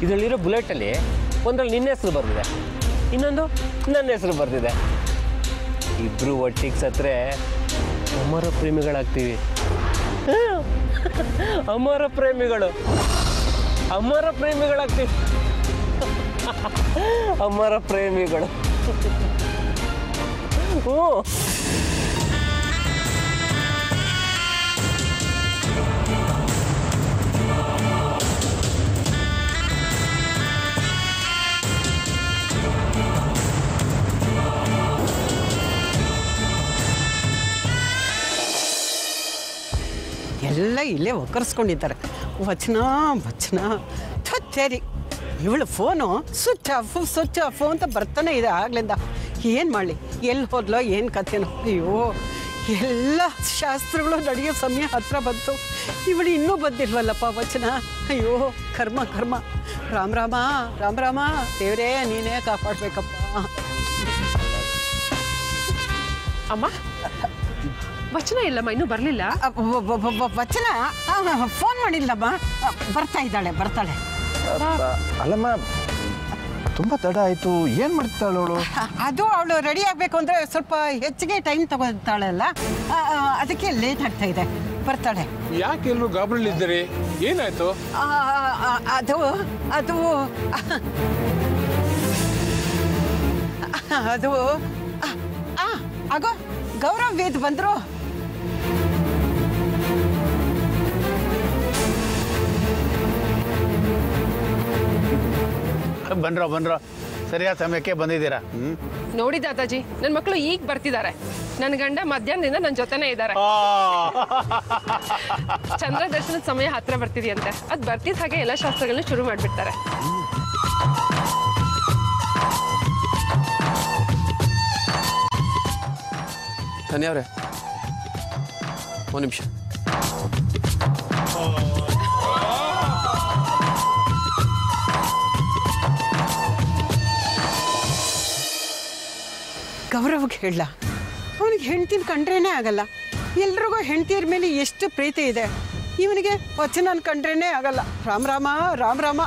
ಇದರಲ್ಲಿರೋ ಬುಲೆಟಲ್ಲಿ ಒಂದ್ರಲ್ಲಿ ನಿನ್ನ ಹೆಸರು ಬರೆದಿದೆ ಇನ್ನೊಂದು ನನ್ನ ಹೆಸರು ಬರೆದಿದೆ ಇಬ್ರು ಒಟ್ಟಿಗೆ ಸತ್ರೆ ಅಮರ ಪ್ರೇಮಿಗಳಾಗ್ತೀವಿ ಹ್ಮ್. ಅಮರ ಪ್ರೇಮಿಗಳು ಅಮರ ಪ್ರೇಮಿಗಳಾಗ್ತೀವಿ ಅಮರ ಪ್ರೇಮಿಗಳು ಹ್ಞೂ ಎಲ್ಲ ಇಲ್ಲೇ ಒಕ್ಕರ್ಸ್ಕೊಂಡಿದ್ದಾರೆ ವಚನ ವಚನ ಸರಿ ಇವಳು phone switch off switch off ಅಂತ ಬರ್ತಾನೆ ಇದೆ ಆಗ್ಲಿಂದ ಏನು ಮಾಡಲಿ ಎಲ್ಲಿ ಹೋದ್ಲೋ ಏನು ಕಥೆನೋ ಅಯ್ಯೋ ಎಲ್ಲ ಶಾಸ್ತ್ರಗಳು ನಡೆಯೋ ಸಮಯ ಹತ್ರ ಬಂತು ಇವಳು ಇನ್ನೂ ಬಂದಿಲ್ವಲ್ಲಪ್ಪ ವಚನ ಅಯ್ಯೋ ಕರ್ಮ ಕರ್ಮ ರಾಮ್ ರಾಮ ರಾಮ್ ರಾಮ ದೇವರೇ ನೀನೇ ಕಾಪಾಡಬೇಕಪ್ಪ ಅಮ್ಮ ವಚನ ಇಲ್ಲಮ್ಮ ಇನ್ನೂ ಬರಲಿಲ್ಲ ಅ- ವ- ವ- ವ- ವ- ವಚನ ಫೋನ್ ಮಾಡಿಲ್ಲಮ್ಮ ಅ, ಬರ್ತಾ ಇದ್ದಾಳೆ ಬರ್ತಾಳೆ ಅಲ್ಲಮ್ಮ ತುಂಬ ತಡ ಆಯಿತು ಏನು ಮಾಡ್ತಾಳು ಅವಳು ಅ- ಅದು ಅವಳು ರೆಡಿ ಆಗಬೇಕು ಅಂದರೆ ಸ್ವಲ್ಪ ಹೆಚ್ಚಿಗೆ ಟೈಮ್ ತಗೊತಾಳಲ್ಲ ಅ, ಅ, ಅದಕ್ಕೆ ಲೇಟ್ ಆಗ್ತಾ ಇದೆ ಬರ್ತಾಳೆ ಯಾಕೆ ಎಲ್ಲರೂ ಗಾಬರಿಲಿದ್ದೀರಿ ಏನಾಯ್ತು ಆ, ಆ, ಅದು ಅದು ಅದು ಆ, ಆ, ಆಗೋ ಗೌರವ್ ವೇದ್ ಬಂದರು ಬನ್ರೋ ಬನ್ರೋ ಸರಿಯಾದ ಸಮಯಕ್ಕೆ ಬಂದಿದ್ದೀರಾ ಹ್ಮ್ ನೋಡಿ ದಾದಾಜಿ ನನ್ನ ಮಕ್ಕಳು ಈಗ ಬರ್ತಿದ್ದಾರೆ ನನ್ನ ಗಂಡ ಮಧ್ಯಾಹ್ನದಿಂದ ನನ್ನ ಜೊತೆನೇ ಇದ್ದಾರೆ ಚಂದ್ರ ದರ್ಶನದ ಸಮಯ ಹತ್ರ ಬರ್ತಿದೆಯಂತೆ ಅದ್ ಬರ್ತಿದ್ ಹಾಗೆ ಎಲ್ಲ ಶಾಸ್ತ್ರಗಳನ್ನ ಶುರು ಮಾಡ್ಬಿಡ್ತಾರೆ ಧನ್ಯವ್ರೆ ಒಂದು ನಿಮಿಷ ಗೌರವ್ಗೆ ಹೇಳ ಅವನಿಗೆ ಹೆಂಡ್ತಿನ ಕಂಡ್ರೇನೆ ಆಗಲ್ಲ ಎಲ್ರಿಗೂ ಹೆಂಡ್ತಿಯರ ಮೇಲೆ ಎಷ್ಟು ಪ್ರೀತಿ ಇದೆ ಇವನಿಗೆ ವಚನ ಕಂಡ್ರೇನೆ ಆಗಲ್ಲ ರಾಮ್ ರಾಮ ರಾಮ್ ರಾಮ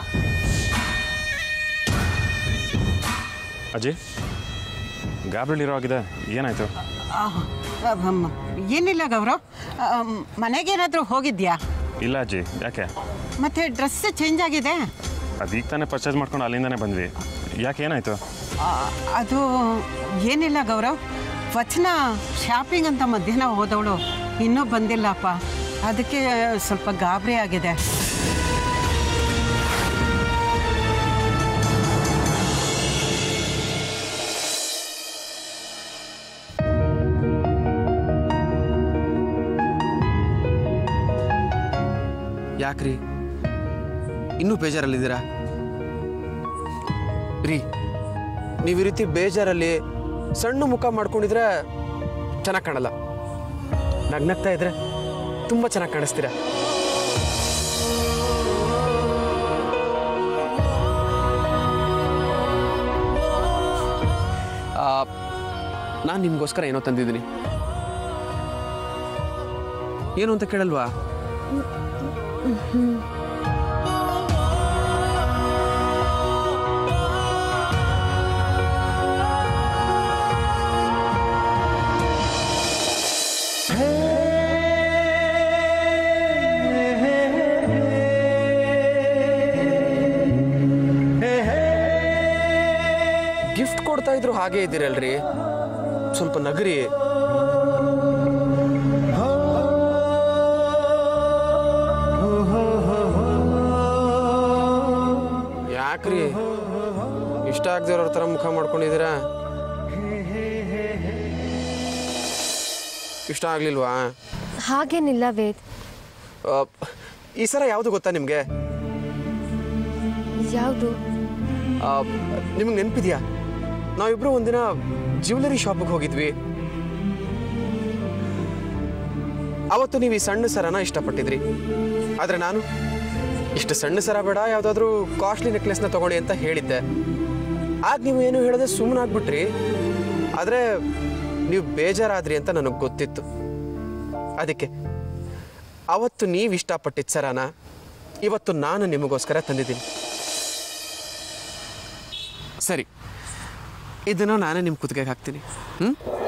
ಅಜಯ್ ಗಾಬರಿಲಿರೋ ಆಗಿದೆ ಏನಾಯ್ತು ಆಹ್, ಅಹ್, ಏನಿಲ್ಲ ಗೌರವ್ ಅಹ್, ಮನೆಗೇನಾದ್ರೂ ಹೋಗಿದ್ಯಾ ಇಲ್ಲ ಅಜ್ಜಿ ಯಾಕೆ ಮತ್ತೆ ಡ್ರೆಸ್ ಚೇಂಜ್ ಆಗಿದೆ ಅದೀಗ ತಾನೇ ಪರ್ಚೇಸ್ ಮಾಡ್ಕೊಂಡು ಅಲ್ಲಿಂದಾನೇ ಬಂದ್ವಿ ಯಾಕೆ ಏನಾಯ್ತು ಆ, ಅದು ಏನಿಲ್ಲ ಗೌರವ್ ವಚನ ಶಾಪಿಂಗ್ ಅಂತ ಮಧ್ಯಾಹ್ನ ಹೋದವಳು ಇನ್ನೂ ಬಂದಿಲ್ಲಪ್ಪ ಅದಕ್ಕೆ ಸ್ವಲ್ಪ ಗಾಬರಿ ಆಗಿದೆ ಯಾಕ್ರಿ ಇನ್ನೂ ಬೇಜಾರಲ್ಲಿದ್ದೀರಾ ರೀ ನೀವು ಈ ರೀತಿ ಬೇಜಾರಲ್ಲಿ ಸಣ್ಣ ಮುಖ ಮಾಡ್ಕೊಂಡಿದ್ರೆ ಚೆನ್ನಾಗಿ ಕಾಣಲ್ಲ ನಗ್ನಗ್ತಾ ಇದ್ರೆ ತುಂಬ ಚೆನ್ನಾಗಿ ಕಾಣಿಸ್ತೀರ ನಾನು ನಿಮಗೋಸ್ಕರ ಏನೋ ತಂದಿದ್ದೀನಿ ಏನು ಅಂತ ಕೇಳಲ್ವಾ ಗಿಫ್ಟ್ ಕೊಡ್ತಾ ಇದ್ರು ಹಾಗೆ ಇದ್ದೀರಲ್ರಿ ಸ್ವಲ್ಪ ನಗರಿ ಯಾಕ್ರಿ ಇಷ್ಟ ಆಗದಿರೋರ ಥರ ಮುಖ ಮಾಡ್ಕೊಂಡಿದ್ದೀರಾ ಇಷ್ಟ ಆಗ್ಲಿಲ್ವಾ ಹಾಗೇನಿಲ್ಲ ವೇದ್ ಆ, ಈ ಸರ ಯಾವುದು ಗೊತ್ತಾ ನಿಮಗೆ ಯಾವುದು ನಿಮಗೆ ನೆನಪಿದ್ಯಾ ನಾವಿಬ್ರು ಒಂದಿನ ಜ್ಯುವೆಲರಿ ಶಾಪಿಗೆ ಹೋಗಿದ್ವಿ ಅವತ್ತು ನೀವು ಈ ಸಣ್ಣ ಸರನ ಇಷ್ಟಪಟ್ಟಿದ್ರಿ ಆದರೆ ನಾನು ಇಷ್ಟು ಸಣ್ಣ ಸರ ಬೇಡ ಯಾವುದಾದ್ರೂ ಕಾಸ್ಟ್ಲಿ ನೆಕ್ಲೆಸ್ನ ತಗೊಳ್ಳಿ ಅಂತ ಹೇಳಿದ್ದೆ ಆಗ ನೀವು ಏನು ಹೇಳದೆ ಸುಮ್ಮನಾಗ್ಬಿಟ್ರಿ ಆದರೆ ನೀವು ಬೇಜಾರಾದ್ರಿ ಅಂತ ನನಗೆ ಗೊತ್ತಿತ್ತು ಅದಕ್ಕೆ ಅವತ್ತು ನೀವು ಇಷ್ಟಪಟ್ಟಿದ್ದ ಸರನ ಇವತ್ತು ನಾನು ನಿಮಗೋಸ್ಕರ ತಂದಿದ್ದೀನಿ ಸರಿ ಇದನ್ನು ನಾನೇ ನಿಮ್ಮ ಕುತ್ತಿಗೆಗೆ ಹಾಕ್ತೀನಿ ಹ್ಞೂ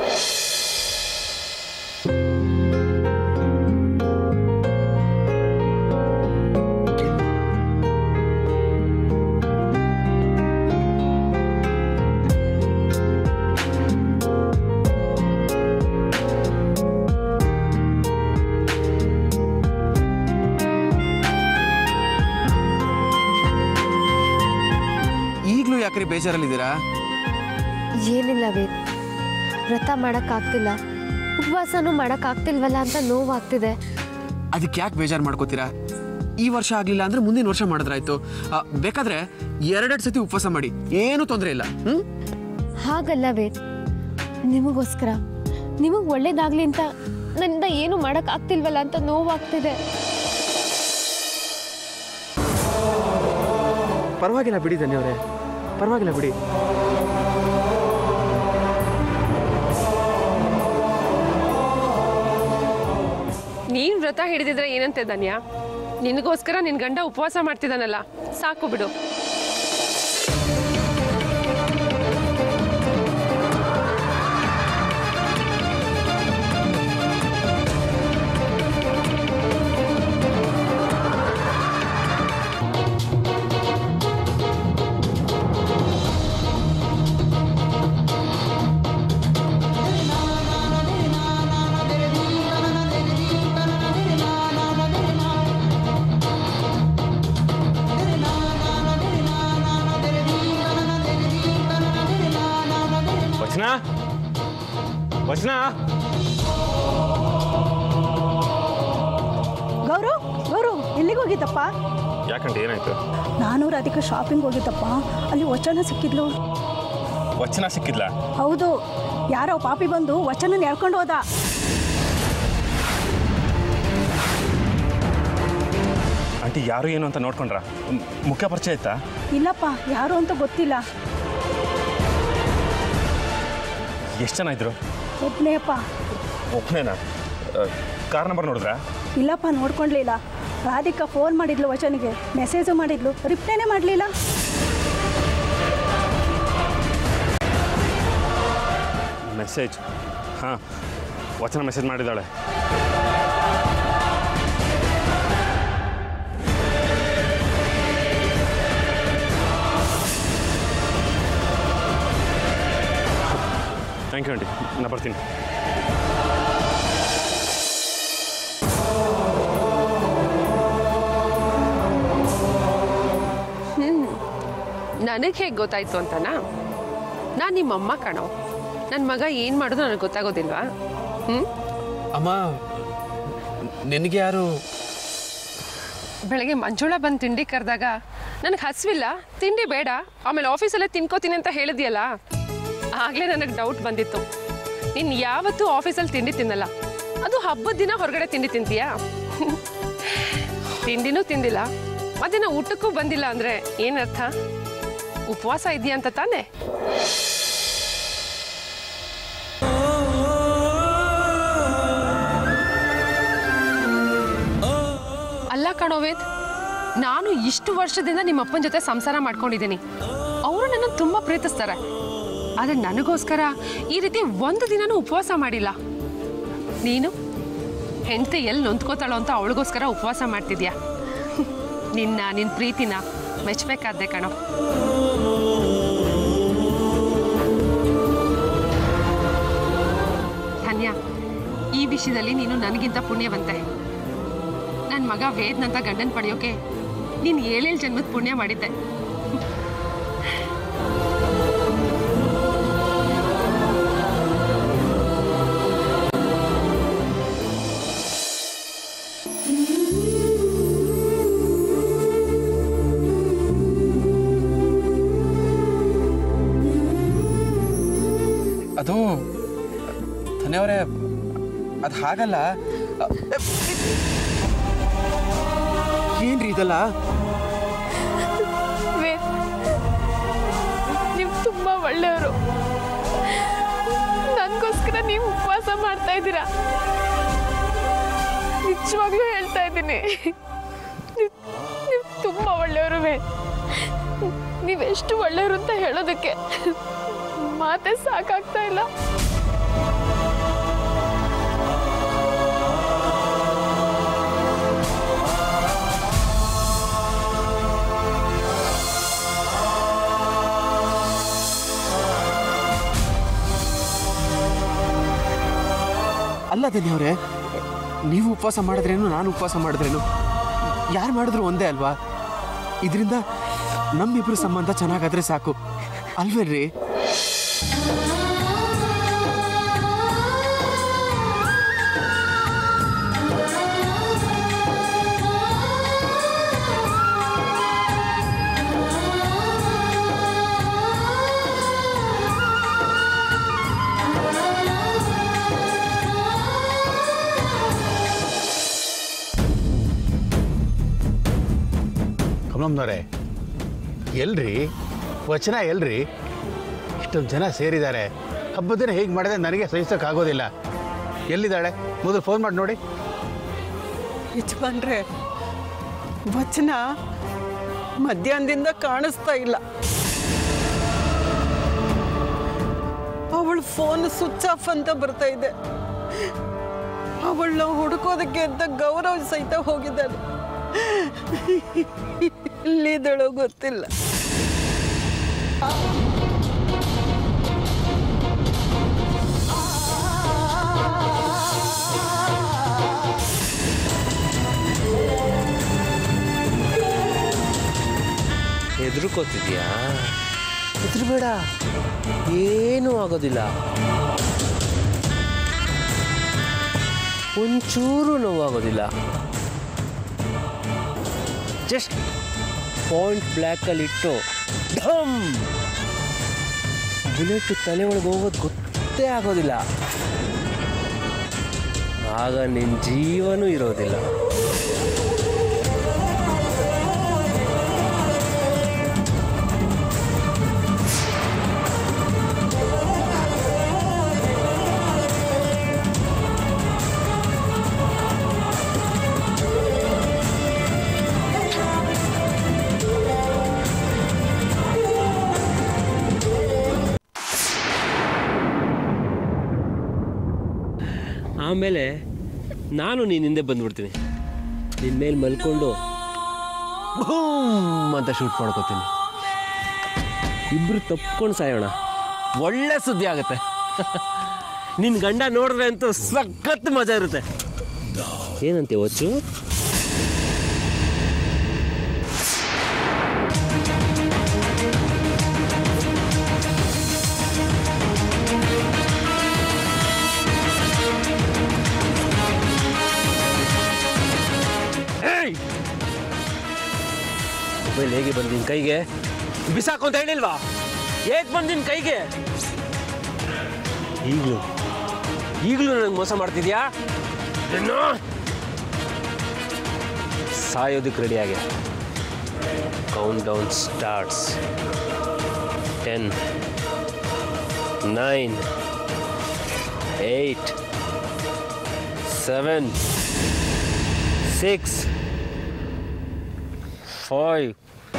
ಈಗಲೂ ಯಾಕ್ರಿ ಬೇಜಾರಲ್ಲಿದ್ದೀರಾ ಏನಿಲ್ಲ ವೇದ್ ವ್ರತ ಮಾಡೋಕ್ಕಾಗ್ತಿಲ್ಲ ಉಪವಾಸನೂ ಮಾಡೋಕ್ಕಾಗ್ತಿಲ್ವಲ್ಲ ಅಂತ ನೋವಾಗ್ತಿದೆ ಅದಕ್ಕೆ ಯಾಕೆ ಬೇಜಾರು ಮಾಡ್ಕೋತೀರಾ ಈ ವರ್ಷ ಆಗಲಿಲ್ಲ ಅಂದ್ರೆ ಮುಂದಿನ ವರ್ಷ ಮಾಡಿದ್ರಾಯ್ತು ಆ, ಬೇಕಾದ್ರೆ ಎರಡೆರಡು ಸತಿ ಉಪವಾಸ ಮಾಡಿ ಏನೂ ತೊಂದರೆ ಇಲ್ಲ ಹ್ಞೂ ಹಾಗಲ್ಲ ವೇದ್ ನಿಮಗೋಸ್ಕರ ನಿಮಗೆ ಒಳ್ಳೇದಾಗ್ಲಿ ಅಂತ ನನ್ನಿಂದ ಏನು ಮಾಡೋಕ್ಕಾಗ್ತಿಲ್ವಲ್ಲ ಅಂತ ನೋವಾಗ್ತಿದೆ ಪರವಾಗಿಲ್ಲ ಬಿಡಿ ಧನ್ಯವರೇ ಪರವಾಗಿಲ್ಲ ಬಿಡಿ ನೀನ್ ವ್ರತ ಹಿಡಿದಿದ್ರೆ ಏನಂತೆ ಧನ್ಯ ನಿನಗೋಸ್ಕರ ನಿನ್ ಗಂಡ ಉಪವಾಸ ಮಾಡ್ತಿದ್ದಾನಲ್ಲ ಸಾಕು ಬಿಡು ವಚನ ವಚನ ಗೌರು ಗೌರು ಎಲ್ಲಿಗೆ ಹೋಗಿದ್ದಪ್ಪ ಯಾಕಂటే ಏನಾಯ್ತು ನಾನು ರಾಧಿಕಾ ಶಾಪಿಂಗ್ ಹೋಗಿದ್ದಪ್ಪ ಅಲ್ಲಿ ವಚನ ಸಿಕ್ಕಿದ್ಲು ವಚನ ಸಿಕ್ಕಿದ್ಲ ಹೌದು ಯಾರೋ ಪಾಪಿ ಬಂದು ವಚನ ಎಳ್ಕೊಂಡು ಹೋದ ಆಂಟಿ ಯಾರು ಏನು ಅಂತ ನೋಡ್ಕೊಂಡ್ರ ಮ್- ಮುಖ್ಯ ಪರಿಚಯ ಆಯ್ತಾ ಇಲ್ಲಪ್ಪ ಯಾರು ಅಂತ ಗೊತ್ತಿಲ್ಲ ಎಷ್ಟು ಜನ ಇದ್ರು ಒಬ್ಬನೇಪ್ಪ ಒಬ್ಬನೇನಾ ಕಾರ್ ನಂಬರ್ ನೋಡಿದ್ರಾ ಇಲ್ಲಪ್ಪ ನೋಡ್ಕೊಂಡ್ಲಿಲ್ಲ ರಾಧಿಕಾ ಫೋನ್ ಮಾಡಿದ್ಲು ವಚನಿಗೆ ಮೆಸೇಜು ಮಾಡಿದ್ಲು ರಿಪ್ಲೈನೇ ಮಾಡಲಿಲ್ಲ ಮೆಸೇಜ್ ಹಾಂ ವಚನ ಮೆಸೇಜ್ ಮಾಡಿದ್ದಾಳೆ ಥ್ಯಾಂಕ್ ಯು ಆಂಟಿ ನಾ ಬರ್ತೀನಿ ನನಗೆ ಹೇಗೆ ಗೊತ್ತಾಯ್ತು ಅಂತನಾ ನಾನು ನಿಮ್ಮಮ್ಮ ಕಣೋ ನನ್ನ ಮಗ ಏನು ಮಾಡೋದು ನನಗೆ ಗೊತ್ತಾಗೋದಿಲ್ವಾ ಹ್ಞೂ ಅಮ್ಮ ನಿನಗೆ ಯಾರು ಬೆಳಗ್ಗೆ ಮಂಜುಳ ಬಂದು ತಿಂಡಿ ಕರೆದಾಗ ನನಗೆ ಹಸಿವಿಲ್ಲ ತಿಂಡಿ ಬೇಡ ಆಮೇಲೆ ಆಫೀಸಲ್ಲೇ ತಿನ್ಕೋತೀನಿ ಅಂತ ಹೇಳಿದ್ಯಲ್ಲ ಆಗಲೇ ನನಗೆ ಡೌಟ್ ಬಂದಿತ್ತು ನೀನು ಯಾವತ್ತೂ ಆಫೀಸಲ್ಲಿ ತಿಂಡಿ ತಿನ್ನಲ್ಲ ಅದು ಹಬ್ಬದ ದಿನ ಹೊರಗಡೆ ತಿಂಡಿ ತಿಂತೀಯಾ ತಿಂಡಿನೂ ತಿಂದಿಲ್ಲ ಮಧ್ಯಾಹ್ನ ಊಟಕ್ಕೂ ಬಂದಿಲ್ಲ ಅಂದರೆ ಏನರ್ಥ ಉಪವಾಸ ಇದೆಯಾ ಅಂತ ತಾನೇ ಅಲ್ಲ ಕಣೋ ವೇದ್ ನಾನು ಇಷ್ಟು ವರ್ಷದಿಂದ ನಿಮ್ಮ ಅಪ್ಪನ ಜೊತೆ ಸಂಸಾರ ಮಾಡ್ಕೊಂಡಿದ್ದೀನಿ ಅವರು ನನ್ನನ್ನು ತುಂಬ ಪ್ರೀತಿಸ್ತಾರೆ ಆದರೆ ನನಗೋಸ್ಕರ ಈ ರೀತಿ ಒಂದು ದಿನನೂ ಉಪವಾಸ ಮಾಡಿಲ್ಲ ನೀನು ಹೆಂಡತಿ ಎಲ್ಲಿ ನೊಂದ್ಕೋತಾಳೋ ಅಂತ ಅವಳಿಗೋಸ್ಕರ ಉಪವಾಸ ಮಾಡ್ತಿದ್ಯಾ ನಿನ್ನ ನಿನ್ನ ಪ್ರೀತಿನ ಮೆಚ್ಚಬೇಕಾದ್ದೆ ಕಣೋ ಧನ್ಯ ಈ ವಿಷಯದಲ್ಲಿ ನೀನು ನನಗಿಂತ ಪುಣ್ಯವಂತೆ ನನ್ನ ಮಗ ವೇದ್ನಂತ ಗಂಡನ್ ಪಡೆಯೋಕೆ ನೀನು ಏಳೇಳು ಜನ್ಮದ ಪುಣ್ಯ ಮಾಡಿದ್ದೆ ಅದು ಧನ್ಯವರೇ ಅದು ಹಾಗಲ್ಲ ಅ, ಎ, ಏನ್ರಿ ಇದಲ್ಲ ನೀವು ತುಂಬ ಒಳ್ಳೆಯವರು ನನಗೋಸ್ಕರ ನೀವು ಉಪವಾಸ ಮಾಡ್ತಾ ಇದ್ದೀರಾ ನಿಜವಾಗ್ಲೂ ಹೇಳ್ತಾ ಇದ್ದೀನಿ ನೀವು ತುಂಬ ಒಳ್ಳೆಯವರು ನೀವೆಷ್ಟು ಒಳ್ಳೆಯವರು ಅಂತ ಹೇಳೋದಕ್ಕೆ ಮಾತೆ ಸಾಕಾಗ್ತಾ ಇಲ್ಲ ಅಲ್ಲ ಧನ್ಯವರೇ ನೀವು ಉಪವಾಸ ಮಾಡಿದ್ರೇನು ನಾನು ಉಪವಾಸ ಮಾಡಿದ್ರೇನು ಯಾರು ಮಾಡಿದ್ರು ಒಂದೇ ಅಲ್ವಾ ಇದರಿಂದ ನಮ್ಮಿಬ್ರು ಸಂಬಂಧ ಚೆನ್ನಾಗಾದ್ರೆ ಸಾಕು ಅಲ್ವೇನ್ರಿ ಕಮಲಮ್ಮನವರೇ ಎಲ್ರಿ ವಚನ ಎಲ್ರಿ ಇಷ್ಟೊಂದು ಜನ ಸೇರಿದ್ದಾರೆ ಹಬ್ಬದ ದಿನ ಹೇಗೆ ಮಾಡಿದ್ರೆ ನನಗೆ ಸಹಿಸೋಕ್ಕಾಗೋದಿಲ್ಲ ಎಲ್ಲಿದ್ದಾಳೆ ಮೊದಲು ಫೋನ್ ಮಾಡಿ ನೋಡಿ ಯಜಮಾನ್ರೆ ವಚನ ಮಧ್ಯಾಹ್ನದಿಂದ ಕಾಣಿಸ್ತಾ ಇಲ್ಲ ಅವಳ ಫೋನ್ ಸ್ವಿಚ್ ಆಫ್ ಅಂತ ಬರ್ತಾ ಇದೆ ಅವಳನ್ನ ಹುಡುಕೋದಕ್ಕೆ ಅಂತ ಗೌರವ್ ಸಹಿತ ಹೋಗಿದ್ದಾನೆ ಎಲ್ಲಿದ್ದಳೋ ಗೊತ್ತಿಲ್ಲ ಹೆದರ್ಕೋತಿದ್ಯಾ ಹೆದರ್ಬೇಡ ಏನೂ ಆಗೋದಿಲ್ಲ ಒಂಚೂರು ನೋವಾಗೋದಿಲ್ಲ ಜಸ್ಟ್ ಪಾಯಿಂಟ್ ಬ್ಲ್ಯಾಕಲ್ಲಿ ಇಟ್ಟು ಢಮ್ ಬುಲೆಟ್ ತಲೆ ಒಳಗೆ ಹೋಗೋದು ಗೊತ್ತೇ ಆಗೋದಿಲ್ಲ ಆಗ ನಿನ್ನ ಜೀವನೂ ಇರೋದಿಲ್ಲ ಆಮೇಲೆ ನಾನು ನೀನು ಹಿಂದೆ ಬಂದ್ಬಿಡ್ತೀನಿ ನಿನ್ನ ಮೇಲೆ ಮಲ್ಕೊಂಡು ಭೂಮ್ ಅಂತ ಶೂಟ್ ಮಾಡ್ಕೋತೀನಿ ಇಬ್ರು ತಪ್ಕೊಂಡು ಸಾಯೋಣ ಒಳ್ಳೆ ಸುದ್ದಿ ಆಗುತ್ತೆ ನಿನ್ನ ಗಂಡ ನೋಡಿದ್ರೆ ಅಂತೂ ಸಖತ್ ಮಜಾ ಇರುತ್ತೆ ಏನಂತೆ ಒಚ್ಚು ಮೊಬೈಲ್ ಹೇಗೆ ಬಂದಿನ ಕೈಗೆ ಬಿಸಾಕು ಅಂತ ಹೇಳಿಲ್ವಾ ಹೇಗೆ ಬಂದಿನ ಕೈಗೆ ಈಗಲೂ ಈಗಲೂ ನನಗೆ ಮೋಸ ಮಾಡ್ತಿದ್ಯಾ ಏನು ಸಾಯೋದಕ್ಕೆ ರೆಡಿಯಾಗೆ count down starts ten nine eight seven six five,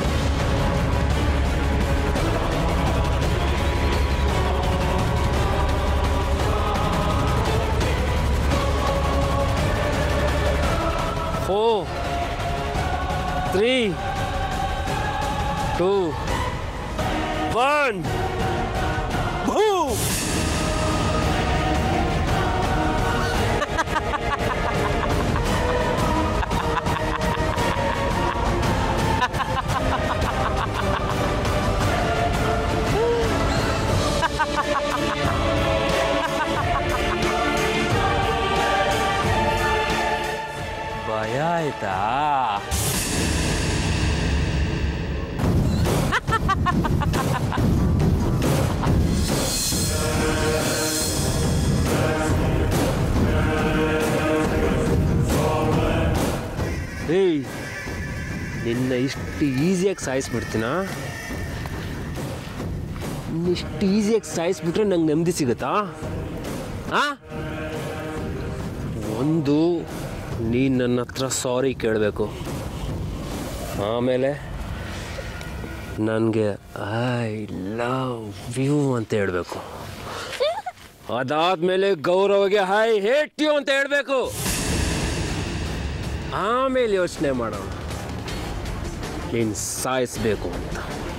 four, three, two, one. Boom! ಭಯ ಆಯ್ತಾ ಏಯ್ ನಿನ್ನ ಇಷ್ಟು ಈಸಿಯಾಗಿ ಸಾಯಿಸ್ಬಿಡ್ತೀನಾ ಇಷ್ಟು ಈಸಿಯಾಗಿ ಸಾಯಿಸ್ಬಿಟ್ರೆ ನಂಗೆ ನೆಮ್ಮದಿ ಸಿಗುತ್ತಾ ಆ ಒಂದು ನೀನು ನನ್ನ ಹತ್ರ ಸಾರಿ ಕೇಳಬೇಕು ಆಮೇಲೆ ನನಗೆ ಐ ಲವ್ ಯು ಅಂತ ಹೇಳಬೇಕು ಅದಾದ್ಮೇಲೆ ಗೌರವಗೆ ಹೈ ಹೇಟ್ ಯು ಅಂತ ಹೇಳಬೇಕು ಆಮೇಲೆ ಯೋಚನೆ ಮಾಡೋಣ ನೀನು ಸಾಯಿಸ್ಬೇಕು ಅಂತ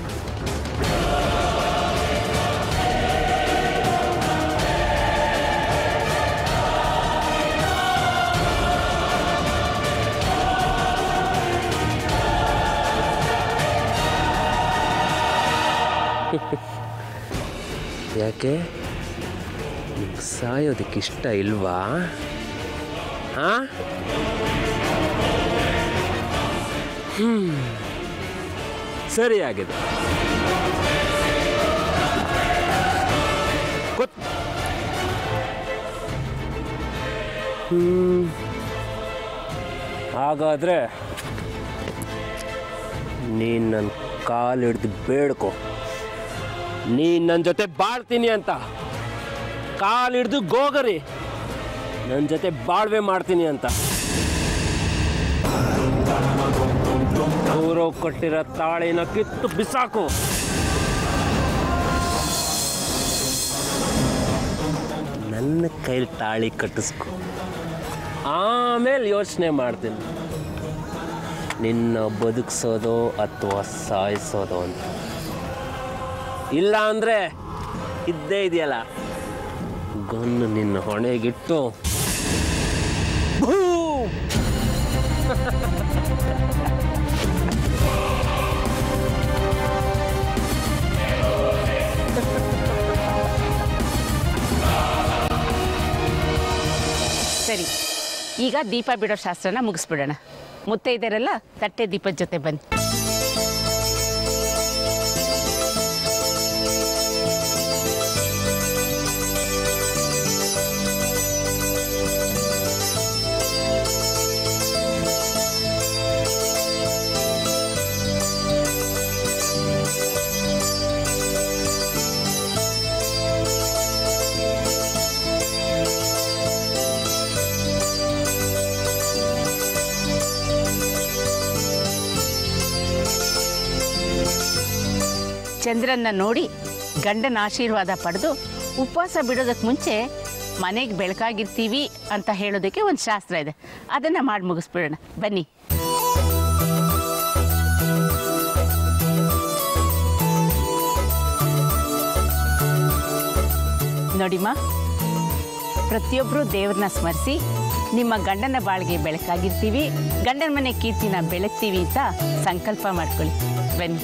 ಯಾಕೆ ನಿಮ್ಗೆ ಸಾಯೋದಕ್ಕೆ ಇಷ್ಟ ಇಲ್ವಾ ಹಾ ಹ್ಮ್ ಸರಿಯಾಗಿದೆ ಗೊತ್ ಹ್ಮ್ ಹಾಗಾದ್ರೆ ನೀನು ನನ್ನ ಕಾಲು ಹಿಡ್ದು ಬೇಡ್ಕೊ ನೀನು ನನ್ನ ಜೊತೆ ಬಾಳ್ತೀನಿ ಅಂತ ಕಾಲು ಹಿಡ್ದು ಗೋಗರಿ ನನ್ನ ಜೊತೆ ಬಾಳ್ವೆ ಮಾಡ್ತೀನಿ ಅಂತ ಅವರು ಕೊಟ್ಟಿರೋ ತಾಳಿನ ಕಿತ್ತು ಬಿಸಾಕು ನನ್ನ ಕೈಲಿ ತಾಳಿ ಕಟ್ಟಿಸ್ಕೊ ಆಮೇಲೆ ಯೋಚನೆ ಮಾಡ್ತೀನಿ ನಿನ್ನ ಬದುಕಿಸೋದು ಅಥವಾ ಸಾಯಿಸೋದು ಅಂತ ಇಲ್ಲ ಅಂದರೆ ಇದ್ದೇ ಇದೆಯಲ್ಲ ಗನ್ನು ನಿನ್ನ ಹೊಣೆಗಿಟ್ಟು ಭೂ! ಸರಿ ಈಗ ದೀಪ ಬಿಡೋ ಶಾಸ್ತ್ರನ ಮುಗಿಸ್ಬಿಡೋಣ ಮುತ್ತೈದರೆಲ್ಲ ತಟ್ಟೆ ದೀಪದ ಜೊತೆ ಬನ್ನಿ ಚಂದ್ರನ್ನ ನೋಡಿ ಗಂಡನ ಆಶೀರ್ವಾದ ಪಡೆದು ಉಪವಾಸ ಬಿಡೋದಕ್ಕೆ ಮುಂಚೆ ಮನೆಗೆ ಬೆಳಕಾಗಿರ್ತೀವಿ ಅಂತ ಹೇಳೋದಕ್ಕೆ ಒಂದು ಶಾಸ್ತ್ರ ಇದೆ ಅದನ್ನು ಮಾಡಿ ಮುಗಿಸ್ಬಿಡೋಣ ಬನ್ನಿ ನೋಡಿಮ್ಮ ಪ್ರತಿಯೊಬ್ಬರು ದೇವ್ರನ್ನ ಸ್ಮರಿಸಿ ನಿಮ್ಮ ಗಂಡನ ಬಾಳಿಗೆ ಬೆಳಕಾಗಿರ್ತೀವಿ ಗಂಡನ ಮನೆ ಕೀರ್ತಿನ ಬೆಳಗ್ತೀವಿ ಅಂತ ಸಂಕಲ್ಪ ಮಾಡ್ಕೊಳ್ಳಿ ಬನ್ನಿ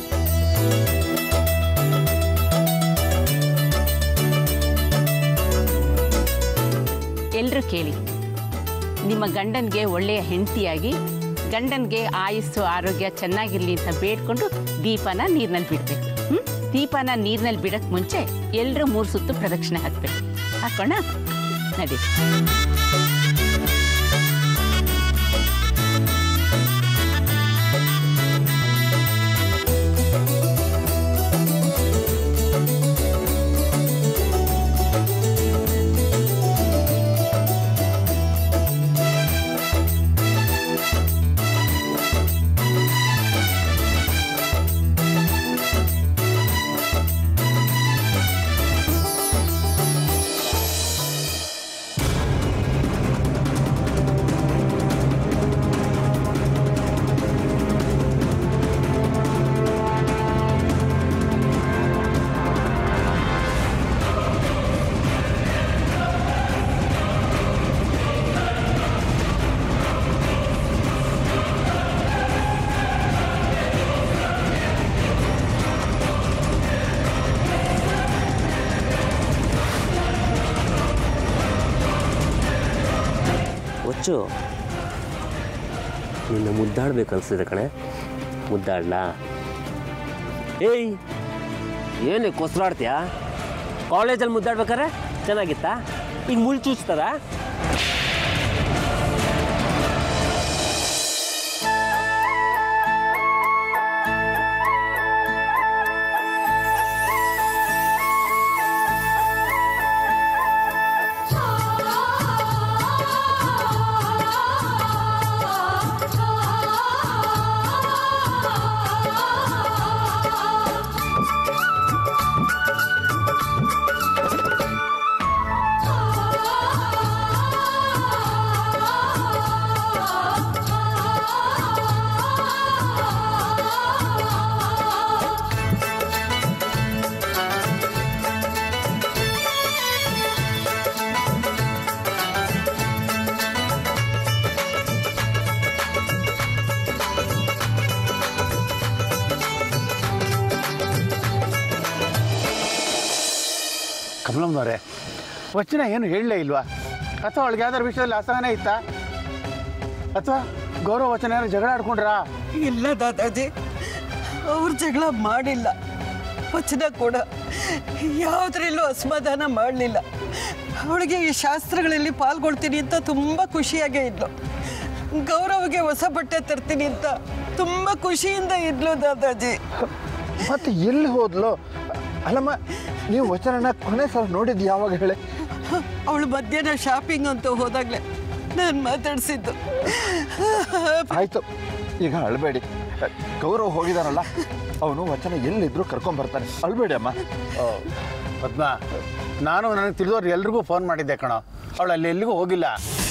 ಎಲ್ಲರೂ ಕೇಳಿ ನಿಮ್ಮ ಗಂಡನಿಗೆ ಒಳ್ಳೆಯ ಹೆಂಡತಿಯಾಗಿ ಗಂಡನಿಗೆ ಆಯುಸ್ಸು ಆರೋಗ್ಯ ಚೆನ್ನಾಗಿರಲಿ ಅಂತ ಬೇಡ್ಕೊಂಡು ದೀಪನ ನೀರಿನಲ್ಲಿ ಬಿಡಬೇಕು ಹ್ಞೂ ದೀಪನ ನೀರಿನಲ್ಲಿ ಬಿಡೋಕ್ಕೆ ಮುಂಚೆ ಎಲ್ಲರೂ ಮೂರು ಸುತ್ತು ಪ್ರದಕ್ಷಿಣೆ ಹಾಕಬೇಕು ಹಾಕೋಣ ನಡಿ ಹುಚ್ಚು ನಿನ್ನ ಮುದ್ದಾಡ್ಬೇಕು ಅನ್ಸಿದೆ ಕಣೆ ಮುದ್ದಾಡ್ಲಾ ಏಯ್ ಏನು ಕೊಸ್ಲಾಡ್ತೀಯಾ ಕಾಲೇಜಲ್ಲಿ ಮುದ್ದಾಡ್ಬೇಕಾರೆ ಚೆನ್ನಾಗಿತ್ತಾ ಈಗ ಮುಳ್ ಚೂಸ್ತದ ಆ ಕಮಲಮ್ಮನವರೇ ವಚನ ಏನು ಹೇಳಲೇ ಇಲ್ವಾ ಅಥವಾ ಅವಳಿಗೆ ಯಾವ್ದಾದ್ರು ವಿಷಯದಲ್ಲಿ ಅಸಹನೆ ಇತ್ತಾ ಅಥವಾ ಗೌರವ ವಚನ ಏನಾದ್ರು ಜಗಳ ಆಡ್ಕೊಂಡ್ರಾ ಇಲ್ಲ ದಾದಾಜಿ ಅವ್ರು ಜಗಳ ಮಾಡಿಲ್ಲ ವಚನ ಕೂಡ ಯಾವುದ್ರಲ್ಲೂ ಅಸಮಾಧಾನ ಮಾಡಲಿಲ್ಲ ಅವಳಿಗೆ ಈ ಶಾಸ್ತ್ರಗಳಲ್ಲಿ ಪಾಲ್ಗೊಳ್ತೀನಿ ಅಂತ ತುಂಬ ಖುಷಿಯಾಗೇ ಇದ್ಲು ಗೌರವ್ಗೆ ಹೊಸ ಬಟ್ಟೆ ತರ್ತೀನಿ ಅಂತ ತುಂಬ ಖುಷಿಯಿಂದ ಇದ್ಲು ದಾದಾಜಿ ಮತ್ತೆ ಎಲ್ಲಿ ಹೋದ್ಲು ಅಲ್ಲಮ್ಮ ನೀವು ವಚನನ ಕೊನೆ ಸಲ ನೋಡಿದ್ದು ಯಾವಾಗ ಹೇಳಿ ಅವಳು ಮಧ್ಯಾಹ್ನ ಶಾಪಿಂಗ್ ಅಂತ ಹೋದಾಗಲೇ ನಾನು ಮಾತಾಡಿಸಿದ್ದು ಆಯ್ತು ಈಗ ಅಳ್ಬೇಡಿ ಗೌರವ್ ಹೋಗಿದಾನಲ್ಲ ಅವನು ವಚನ ಎಲ್ಲಿದ್ರು ಕರ್ಕೊಂಡ್ ಬರ್ತಾನೆ ಅಳ್ಬೇಡಿ ಅಮ್ಮ ಪದ್ಮ ನಾನು ನನಗೆ ತಿಳಿದವ್ರು ಎಲ್ರಿಗೂ ಫೋನ್ ಮಾಡಿದ್ದೆ ಕಣೋ ಅವಳು ಅಲ್ಲಿ ಎಲ್ಲಿಗೂ ಹೋಗಿಲ್ಲ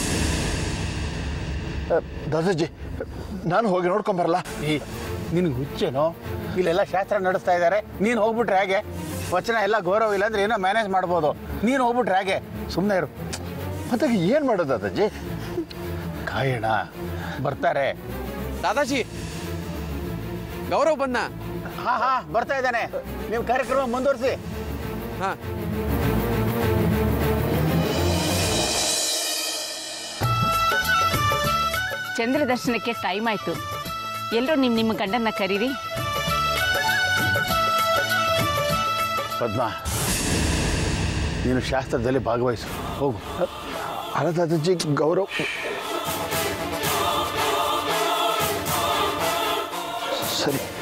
ದಾದಾಜಿ ನಾನು ಹೋಗಿ ನೋಡ್ಕೊಂಬರಲ್ಲ ಈ ನಿನಗೆ ಹುಚ್ಚೇನೋ ಇಲ್ಲೆಲ್ಲ ಶಾಸ್ತ್ರ ನಡೆಸ್ತಾ ಇದ್ದಾರೆ ನೀನು ಹೋಗ್ಬಿಟ್ರೆ ಹೇಗೆ ವಚನ ಎಲ್ಲ ಗೌರವ ಇಲ್ಲ ಅಂದ್ರೆ ಏನೋ ಮ್ಯಾನೇಜ್ ಮಾಡ್ಬೋದು ನೀನು ಹೋಗ್ಬಿಟ್ರೆ ಹೇಗೆ ಸುಮ್ಮನೆ ಇರು ಮತ್ತೆ ಏನು ಮಾಡೋದು ದಾದಾಜಿ ಕಾಯೋಣ ಬರ್ತಾರೆ ದಾದಾಜಿ ಗೌರವ್ ಬಂದ ಹಾ ಹಾ ಬರ್ತಾ ಇದ್ದಾನೆ ನೀವು ಕಾರ್ಯಕ್ರಮ ಮುಂದುವರಿಸಿ ಹಾ ಚಂದ್ರ ದರ್ಶನಕ್ಕೆ ಟೈಮ್ ಆಯಿತು ಎಲ್ಲರೂ ನಿಮ್ಮ ನಿಮ್ಮ ಗಂಡನ್ನ ಕರೀರಿ ಪದ್ಮ ನೀನು ಶಾಸ್ತ್ರದಲ್ಲಿ ಭಾಗವಹಿಸು ಹೋಗು ಅಲ್ಲ ದಾದಾಜಿ ಗೌರವ್ ಸರಿ